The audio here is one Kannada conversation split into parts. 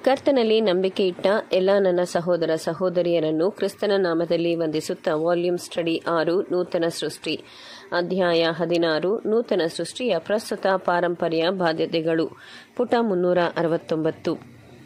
ಕರ್ತನಲ್ಲಿ ನಂಬಿಕೆ ಇಟ್ಟ ಎಲ್ಲ ನನ್ನ ಸಹೋದರ ಸಹೋದರಿಯರನ್ನು ಕ್ರಿಸ್ತನ ನಾಮದಲ್ಲಿ ವಂದಿಸುತ್ತಾ ವಾಲ್ಯೂಮ್ ಸ್ಟಡಿ ಆರು ನೂತನ ಸೃಷ್ಟಿ ಅಧ್ಯಾಯ ಹದಿನಾರು ನೂತನ ಸೃಷ್ಟಿಯ ಪ್ರಸ್ತುತ ಪಾರಂಪರ್ಯ ಬಾಧ್ಯತೆಗಳು ಪುಟ ಮುನ್ನೂರ ಅರವತ್ತೊಂಬತ್ತು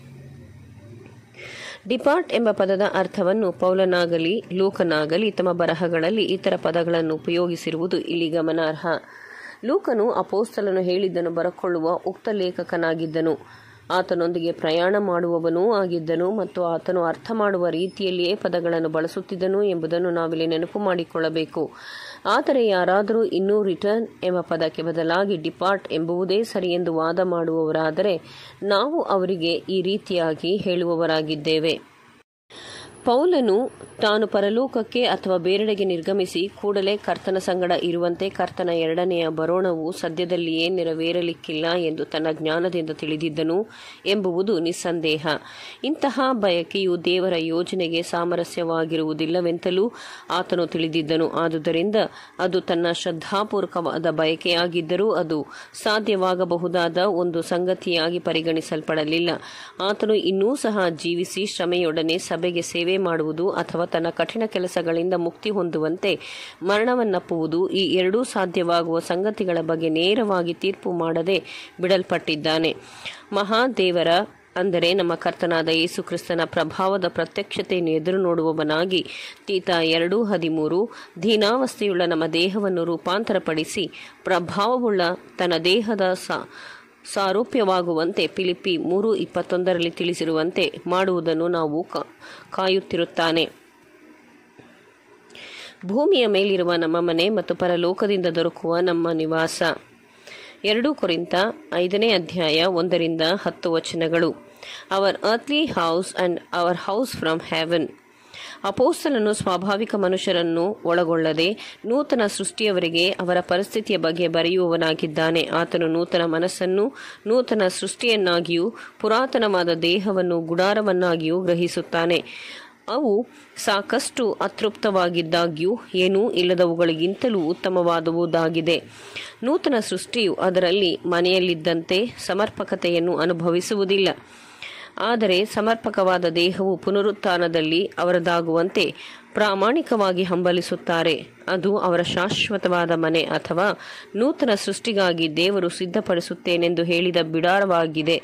ಡಿಪಾರ್ಟ್ ಎಂಬ ಪದದ ಅರ್ಥವನ್ನು ಪೌಲನಾಗಲಿ ಲೂಕನಾಗಲಿ ತಮ್ಮ ಬರಹಗಳಲ್ಲಿ ಇತರ ಪದಗಳನ್ನು ಉಪಯೋಗಿಸಿರುವುದು ಇಲ್ಲಿ ಗಮನಾರ್ಹ ಲೂಕನು ಅಪೋಸ್ತಲನು ಹೇಳಿದ್ದನ್ನು ಬರಕೊಳ್ಳುವ ಉಕ್ತ ಲೇಖಕನಾಗಿದ್ದನು ಆತನೊಂದಿಗೆ ಪ್ರಯಾಣ ಮಾಡುವವನೂ ಆಗಿದ್ದನು ಮತ್ತು ಆತನು ಅರ್ಥ ಮಾಡುವ ರೀತಿಯಲ್ಲಿಯೇ ಪದಗಳನ್ನು ಬಳಸುತ್ತಿದ್ದನು ಎಂಬುದನ್ನು ನಾವಿಲ್ಲಿ ನೆನಪು ಮಾಡಿಕೊಳ್ಳಬೇಕು ಆದರೆ ಯಾರಾದರೂ ಇನ್ನೂ ರಿಟರ್ನ್ ಎಂಬ ಪದಕ್ಕೆ ಬದಲಾಗಿ ಡಿಪಾರ್ಟ್ ಎಂಬುವುದೇ ಸರಿ ಎಂದು ವಾದ ಮಾಡುವವರಾದರೆ ನಾವು ಅವರಿಗೆ ಈ ರೀತಿಯಾಗಿ ಹೇಳುವವರಾಗಿದ್ದೇವೆ ಪೌಲನು ತಾನು ಪರಲೋಕಕ್ಕೆ ಅಥವಾ ಬೇರೆಡೆಗೆ ನಿರ್ಗಮಿಸಿ ಕೂಡಲೇ ಕರ್ತನ ಸಂಗಡ ಇರುವಂತೆ ಕರ್ತನ ಎರಡನೆಯ ಬರೋಣವು ಸದ್ಯದಲ್ಲಿಯೇ ನೆರವೇರಲಿಕ್ಕಿಲ್ಲ ಎಂದು ತನ್ನ ಜ್ಞಾನದಿಂದ ತಿಳಿದಿದ್ದನು ಎಂಬುವುದು ನಿಸ್ಸಂದೇಹ ಇಂತಹ ಬಯಕೆಯು ದೇವರ ಯೋಜನೆಗೆ ಸಾಮರಸ್ಯವಾಗಿರುವುದಿಲ್ಲವೆಂತಲೂ ಆತನು ತಿಳಿದಿದ್ದನು ಆದುದರಿಂದ ಅದು ತನ್ನ ಶ್ರದ್ಧಾಪೂರ್ವಕವಾದ ಬಯಕೆಯಾಗಿದ್ದರೂ ಅದು ಸಾಧ್ಯವಾಗಬಹುದಾದ ಒಂದು ಸಂಗತಿಯಾಗಿ ಪರಿಗಣಿಸಲ್ಪಡಲಿಲ್ಲ ಆತನು ಇನ್ನೂ ಸಹ ಜೀವಿಸಿ ಶ್ರಮೆಯೊಡನೆ ಸಭೆಗೆ ಸೇವೆ ಮಾಡುವುದು ಅಥವಾ ತನ್ನ ಕಠಿಣ ಕೆಲಸಗಳಿಂದ ಮುಕ್ತಿ ಹೊಂದುವಂತೆ ಮರಣವನ್ನಪ್ಪುವುದು ಈ ಎರಡೂ ಸಾಧ್ಯವಾಗುವ ಸಂಗತಿಗಳ ಬಗ್ಗೆ ನೇರವಾಗಿ ತೀರ್ಪು ಮಾಡದೆ ಬಿಡಲ್ಪಟ್ಟಿದ್ದಾನೆ ಮಹಾದೇವರ ಅಂದರೆ ನಮ್ಮ ಕರ್ತನಾದ ಯೇಸು ಕ್ರಿಸ್ತನ ಪ್ರಭಾವದ ಪ್ರತ್ಯಕ್ಷತೆಯನ್ನು ಎದುರು ನೋಡುವವನಾಗಿ ತೀತ ಎರಡು ಹದಿಮೂರು ದೀನಾವಸ್ಥೆಯುಳ್ಳ ನಮ್ಮ ದೇಹವನ್ನು ರೂಪಾಂತರಪಡಿಸಿ ಪ್ರಭಾವವುಳ್ಳ ತನ್ನ ದೇಹದ ಸಾ ಸಾರೂಪ್ಯವಾಗುವಂತೆ ಫಿಲಿಪಿ ಮೂರು ಇಪ್ಪತ್ತೊಂದರಲ್ಲಿ ತಿಳಿಸಿರುವಂತೆ ಮಾಡುವುದನ್ನು ನಾವು ಕಾಯುತ್ತಿರುತ್ತಾನೆ ಭೂಮಿಯ ಮೇಲಿರುವ ನಮ್ಮ ಮನೆ ಮತ್ತು ಪರಲೋಕದಿಂದ ದೊರಕುವ ನಮ್ಮ ನಿವಾಸ ಎರಡು ಕುರಿತ ಐದನೇ ಅಧ್ಯಾಯ ಒಂದರಿಂದ ಹತ್ತು ವಚನಗಳು our earthly house and our house from heaven ಅಪೋಸ್ತಲನು ಸ್ವಾಭಾವಿಕ ಮನುಷ್ಯರನ್ನು ಒಳಗೊಳ್ಳದೆ ನೂತನ ಸೃಷ್ಟಿಯವರಿಗೆ ಅವರ ಪರಿಸ್ಥಿತಿಯ ಬಗ್ಗೆ ಬರೆಯುವವನಾಗಿದ್ದಾನೆ ಆತನು ನೂತನ ಮನಸ್ಸನ್ನು ನೂತನ ಸೃಷ್ಟಿಯನ್ನಾಗಿಯೂ ಪುರಾತನವಾದ ದೇಹವನ್ನು ಗುಡಾರವನ್ನಾಗಿಯೂ ಗ್ರಹಿಸುತ್ತಾನೆ ಅವು ಸಾಕಷ್ಟು ಅತೃಪ್ತವಾಗಿದ್ದಾಗ್ಯೂ ಏನೂ ಇಲ್ಲದವುಗಳಿಗಿಂತಲೂ ಉತ್ತಮವಾದುವುದಾಗಿದೆ ನೂತನ ಸೃಷ್ಟಿಯು ಅದರಲ್ಲಿ ಮನೆಯಲ್ಲಿದ್ದಂತೆ ಸಮರ್ಪಕತೆಯನ್ನು ಅನುಭವಿಸುವುದಿಲ್ಲ ಆದರೆ ಸಮರ್ಪಕವಾದ ದೇಹವು ಪುನರುತ್ಥಾನದಲ್ಲಿ ಅವರದಾಗುವಂತೆ ಪ್ರಾಮಾಣಿಕವಾಗಿ ಹಂಬಲಿಸುತ್ತಾರೆ ಅದು ಅವರ ಶಾಶ್ವತವಾದ ಮನೆ ಅಥವಾ ನೂತನ ಸೃಷ್ಟಿಗಾಗಿ ದೇವರು ಸಿದ್ಧಪಡಿಸುತ್ತೇನೆಂದು ಹೇಳಿದ ಬಿಡಾರವಾಗಿದೆ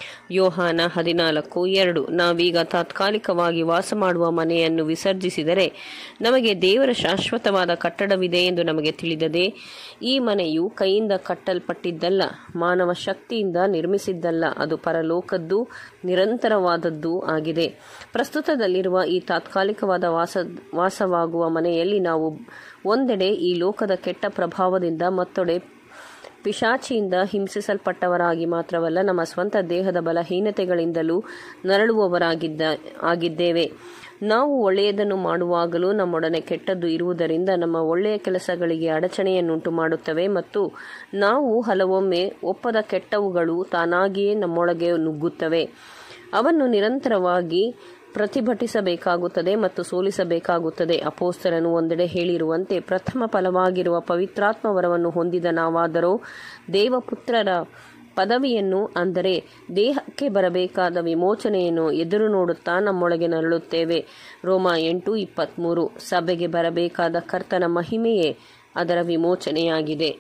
ಯೋಹಾನ ಹದಿನಾಲ್ಕು ಎರಡು ನಾವೀಗ ತಾತ್ಕಾಲಿಕವಾಗಿ ವಾಸ ಮಾಡುವ ಮನೆಯನ್ನು ವಿಸರ್ಜಿಸಿದರೆ ನಮಗೆ ದೇವರ ಶಾಶ್ವತವಾದ ಕಟ್ಟಡವಿದೆ ಎಂದು ನಮಗೆ ತಿಳಿದದೆ ಈ ಮನೆಯು ಕೈಯಿಂದ ಕಟ್ಟಲ್ಪಟ್ಟಿದ್ದಲ್ಲ ಮಾನವ ಶಕ್ತಿಯಿಂದ ನಿರ್ಮಿಸಿದ್ದಲ್ಲ ಅದು ಪರಲೋಕದ್ದು ನಿರಂತರವಾದದ್ದು ಆಗಿದೆ ಪ್ರಸ್ತುತದಲ್ಲಿರುವ ಈ ತಾತ್ಕಾಲಿಕವಾದ ವಾಸ ವಾಸವಾಗುವ ಮನೆಯಲ್ಲಿ ನಾವು ಒಂದೆಡೆ ಈ ಲೋಕದ ಕೆಟ್ಟ ಪ್ರಭಾವದಿಂದ ಮತ್ತೊಡೆ ಪಿಶಾಚಿಯಿಂದ ಹಿಂಸಿಸಲ್ಪಟ್ಟವರಾಗಿ ಮಾತ್ರವಲ್ಲ ನಮ್ಮ ಸ್ವಂತ ದೇಹದ ಬಲಹೀನತೆಗಳಿಂದಲೂ ನರಳುವವರಾಗಿದ್ದ ಆಗಿದ್ದೇವೆ ನಾವು ಒಳ್ಳೆಯದನ್ನು ಮಾಡುವಾಗಲೂ ನಮ್ಮೊಡನೆ ಕೆಟ್ಟದ್ದು ಇರುವುದರಿಂದ ನಮ್ಮ ಒಳ್ಳೆಯ ಕೆಲಸಗಳಿಗೆ ಅಡಚಣೆಯನ್ನುಂಟು ಮಾಡುತ್ತವೆ ಮತ್ತು ನಾವು ಹಲವೊಮ್ಮೆ ಒಪ್ಪದ ಕೆಟ್ಟವುಗಳು ತಾನಾಗಿಯೇ ನಮ್ಮೊಳಗೆ ನುಗ್ಗುತ್ತವೆ ಅವನ್ನು ನಿರಂತರವಾಗಿ ಪ್ರತಿಭಟಿಸಬೇಕಾಗುತ್ತದೆ ಮತ್ತು ಸೋಲಿಸಬೇಕಾಗುತ್ತದೆ ಅಪೋಸ್ತರನು ಒಂದೆಡೆ ಹೇಳಿರುವಂತೆ ಪ್ರಥಮ ಫಲವಾಗಿರುವ ಪವಿತ್ರಾತ್ಮ ವರವನ್ನು ಹೊಂದಿದ ನಾವಾದರೋ ದೇವಪುತ್ರರ ಪದವಿಯನ್ನು ಅಂದರೆ ದೇಹಕ್ಕೆ ಬರಬೇಕಾದ ವಿಮೋಚನೆಯನ್ನು ಎದುರು ನೋಡುತ್ತಾ ನಮ್ಮೊಳಗೆ ನರಳುತ್ತೇವೆ ರೋಮ ಎಂಟು ಇಪ್ಪತ್ತ್ಮೂರು ಸಭೆಗೆ ಬರಬೇಕಾದ ಕರ್ತನ ಮಹಿಮೆಯೇ ಅದರ ವಿಮೋಚನೆಯಾಗಿದೆ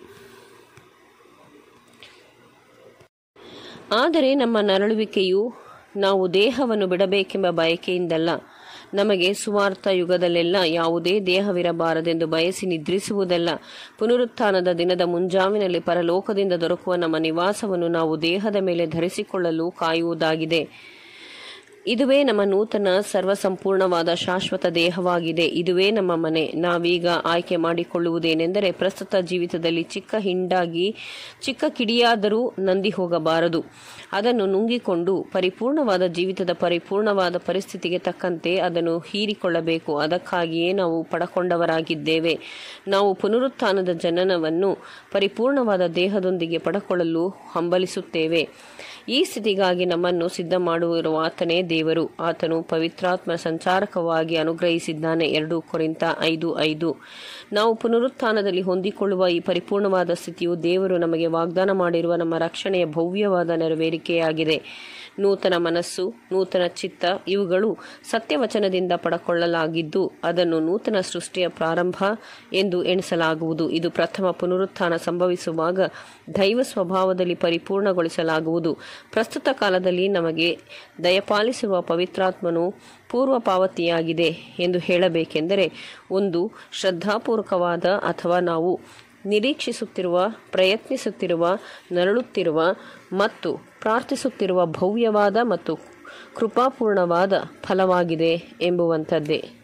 ಆದರೆ ನಮ್ಮ ನರಳುವಿಕೆಯು ನಾವು ದೇಹವನ್ನು ಬಿಡಬೇಕೆಂಬ ಬಯಕೆಯಿಂದಲ್ಲ ನಮಗೆ ಸುವಾರ್ಥ ಯುಗದಲ್ಲೆಲ್ಲ ಯಾವುದೇ ದೇಹವಿರಬಾರದೆಂದು ಬಯಸಿ ನಿದ್ರಿಸುವುದಲ್ಲ ಪುನರುತ್ಥಾನದ ದಿನದ ಮುಂಜಾವಿನಲ್ಲಿ ಪರಲೋಕದಿಂದ ದೊರಕುವ ನಮ್ಮ ನಿವಾಸವನ್ನು ನಾವು ದೇಹದ ಮೇಲೆ ಧರಿಸಿಕೊಳ್ಳಲು ಕಾಯುವುದಾಗಿದೆ ಇದುವೇ ನಮ್ಮ ನೂತನ ಸರ್ವಸಂಪೂರ್ಣವಾದ ಶಾಶ್ವತ ದೇಹವಾಗಿದೆ ಇದುವೇ ನಮ್ಮ ಮನೆ ನಾವೀಗ ಆಯ್ಕೆ ಮಾಡಿಕೊಳ್ಳುವುದೇನೆಂದರೆ ಪ್ರಸ್ತುತ ಜೀವಿತದಲ್ಲಿ ಚಿಕ್ಕ ಹಿಂಡಾಗಿ ಚಿಕ್ಕ ಕಿಡಿಯಾದರೂ ನಂದಿ ಹೋಗಬಾರದು ಅದನ್ನು ನುಂಗಿಕೊಂಡು ಪರಿಪೂರ್ಣವಾದ ಜೀವಿತದ ಪರಿಪೂರ್ಣವಾದ ಪರಿಸ್ಥಿತಿಗೆ ತಕ್ಕಂತೆ ಅದನ್ನು ಹೀರಿಕೊಳ್ಳಬೇಕು ಅದಕ್ಕಾಗಿಯೇ ನಾವು ಪಡಕೊಂಡವರಾಗಿದ್ದೇವೆ ನಾವು ಪುನರುತ್ಥಾನದ ಜನನವನ್ನು ಪರಿಪೂರ್ಣವಾದ ದೇಹದೊಂದಿಗೆ ಪಡಕೊಳ್ಳಲು ಹಂಬಲಿಸುತ್ತೇವೆ ಈ ಸ್ಥಿತಿಗಾಗಿ ನಮ್ಮನ್ನು ಸಿದ್ಧ ಮಾಡುವಿರುವ ಆತನೇ ದೇವರು ಆತನು ಪವಿತ್ರಾತ್ಮ ಸಂಚಾರಕವಾಗಿ ಅನುಗ್ರಹಿಸಿದ್ದಾನೆ ಎರಡು ಕೊರಿಂತ ಐದು ಐದು ನಾವು ಪುನರುತ್ಥಾನದಲ್ಲಿ ಹೊಂದಿಕೊಳ್ಳುವ ಈ ಪರಿಪೂರ್ಣವಾದ ಸ್ಥಿತಿಯು ದೇವರು ನಮಗೆ ವಾಗ್ದಾನ ಮಾಡಿರುವ ನಮ್ಮ ರಕ್ಷಣೆಯ ಭವ್ಯವಾದ ನೆರವೇರಿಕೆಯಾಗಿದೆ ನೂತನ ಮನಸ್ಸು ನೂತನ ಚಿತ್ತ ಇವುಗಳು ಸತ್ಯವಚನದಿಂದ ಪಡಕೊಳ್ಳಲಾಗಿದ್ದು ಅದನ್ನು ನೂತನ ಸೃಷ್ಟಿಯ ಪ್ರಾರಂಭ ಎಂದು ಎಣಿಸಲಾಗುವುದು ಇದು ಪ್ರಥಮ ಪುನರುತ್ಥಾನ ಸಂಭವಿಸುವಾಗ ದೈವ ಸ್ವಭಾವದಲ್ಲಿ ಪರಿಪೂರ್ಣಗೊಳಿಸಲಾಗುವುದು ಪ್ರಸ್ತುತ ಕಾಲದಲ್ಲಿ ನಮಗೆ ದಯಪಾಲಿಸಿರುವ ಪವಿತ್ರಾತ್ಮನು ಪೂರ್ವ ಪಾವತಿಯಾಗಿದೆ ಎಂದು ಹೇಳಬೇಕೆಂದರೆ ಒಂದು ಶ್ರದ್ಧಾಪೂರ್ವಕವಾದ ಅಥವಾ ನಾವು ನಿರೀಕ್ಷಿಸುತ್ತಿರುವ ಪ್ರಯತ್ನಿಸುತ್ತಿರುವ ನರಳುತ್ತಿರುವ ಮತ್ತು ಪ್ರಾರ್ಥಿಸುತ್ತಿರುವ ಭವ್ಯವಾದ ಮತ್ತು ಕೃಪಾಪೂರ್ಣವಾದ ಫಲವಾಗಿದೆ ಎಂಬುವಂಥದ್ದೇ